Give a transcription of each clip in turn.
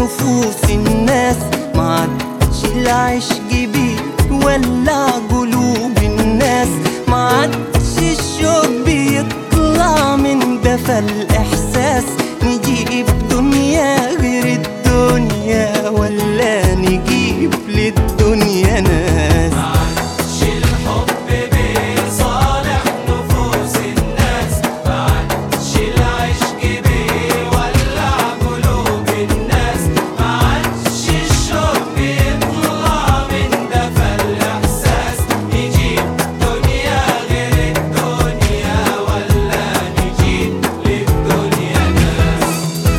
نفوس الناس ما عادش العشق بيولع قلوب الناس ما عادش الشوق بيطلع من دفى الإحساس نجيب دنيا غير الدنيا ولا نجيب للدنيا ناس معادش الحب بيصالح نفوس الناس معادش العشق بيولع قلوب الناس معادش الشوق بيطلع من دفى الإحساس نجيب دنيا غير الدنيا ولا نجيب للدنيا ناس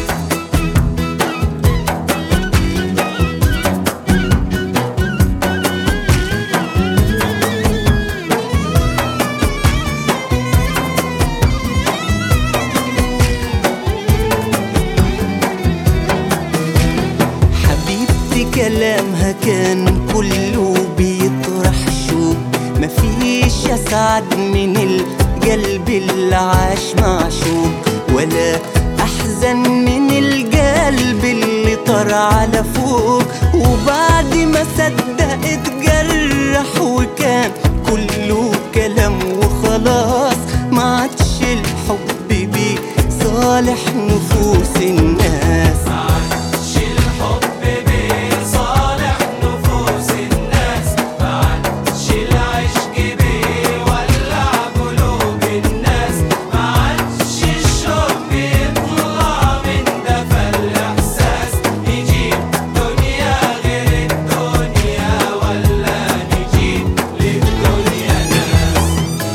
حبيبتي كلامها كان كله بيطرح شوق مفيش اسعد من القلب اللي عاش معشوق ولا احزن من القلب اللي طار على فوق وبعد ما صدق اتجرح وكان كله كلام وخلاص ما عادش الحب بيه صالح نفوس الناس معادش الحب بيصالح نفوس الناس معادش العشق بيولع قلوب الناس معادش الشوق بيطلع من دفى الإحساس نجيب دنيا غير الدنيا ولا نجيب للدنيا ناس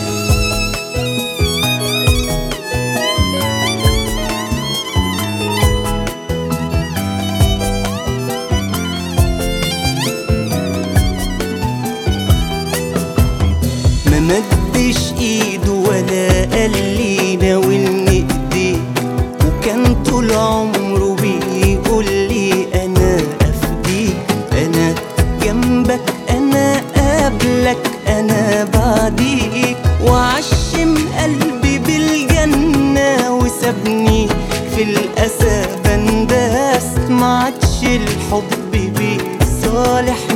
ما مدش ايده ولا قال لي ناولني ايديك وكان طول عمره بيقول لي انا افديك انا جنبك انا قبلك انا بعديك وعشم قلبي بالجنة وسابني في الأسى بنداس ما عادش الحب بيه صالح